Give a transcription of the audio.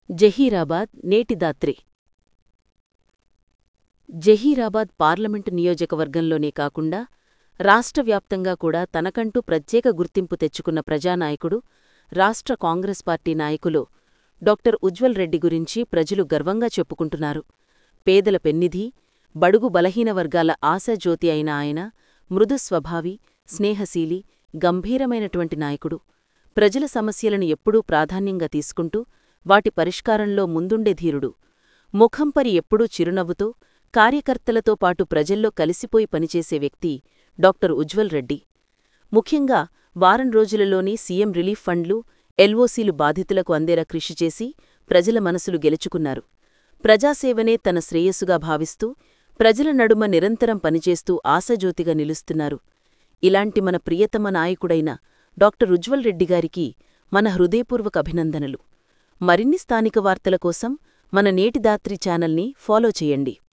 జహీరాబాద్ నేటి దాత్రి జహీరాబాద్ పార్లమెంటు నియోజకవర్గంలోనే కాకుండా రాష్ట్ర వ్యాప్తంగా కూడా తనకంటూ ప్రత్యేక గుర్తింపు తెచ్చుకున్న ప్రజానాయకుడు రాష్ట్ర కాంగ్రెస్ పార్టీ నాయకులు డాక్టర్ ఉజ్వల్ రెడ్డి గురించి ప్రజలు గర్వంగా చెప్పుకుంటున్నారు పేదల పెన్నిధి బడుగు బలహీన వర్గాల ఆశాజ్యోతి అయిన ఆయన మృదు స్వభావి స్నేహశీలి గంభీరమైనటువంటి నాయకుడు ప్రజల సమస్యలను ఎప్పుడూ ప్రాధాన్యంగా తీసుకుంటూ వాటి పరిష్కారంలో ముందుండే ధీరుడు ముఖంపరి ఎప్పుడూ చిరునవ్వుతో కార్యకర్తలతో పాటు ప్రజల్లో కలిసిపోయి పనిచేసే వ్యక్తి డాక్టర్ ఉజ్వల్ రెడ్డి ముఖ్యంగా వారం రోజులలోనే సీఎం రిలీఫ్ ఫండ్లు ఎల్ఓసీలు బాధితులకు అందేలా కృషి చేసి ప్రజల మనసులు గెలుచుకున్నారు ప్రజాసేవనే తన శ్రేయస్సుగా భావిస్తూ ప్రజల నడుమ నిరంతరం పనిచేస్తూ ఆశాజ్యోతిగా నిలుస్తున్నారు ఇలాంటి మన ప్రియతమ నాయకుడైన డాక్టర్ ఉజ్వల్ రెడ్డిగారికి మన హృదయపూర్వక అభినందనలు మరిన్ని స్థానిక వార్తల కోసం మన నేటి దాత్రి ఛానల్ని ఫాలో చేయండి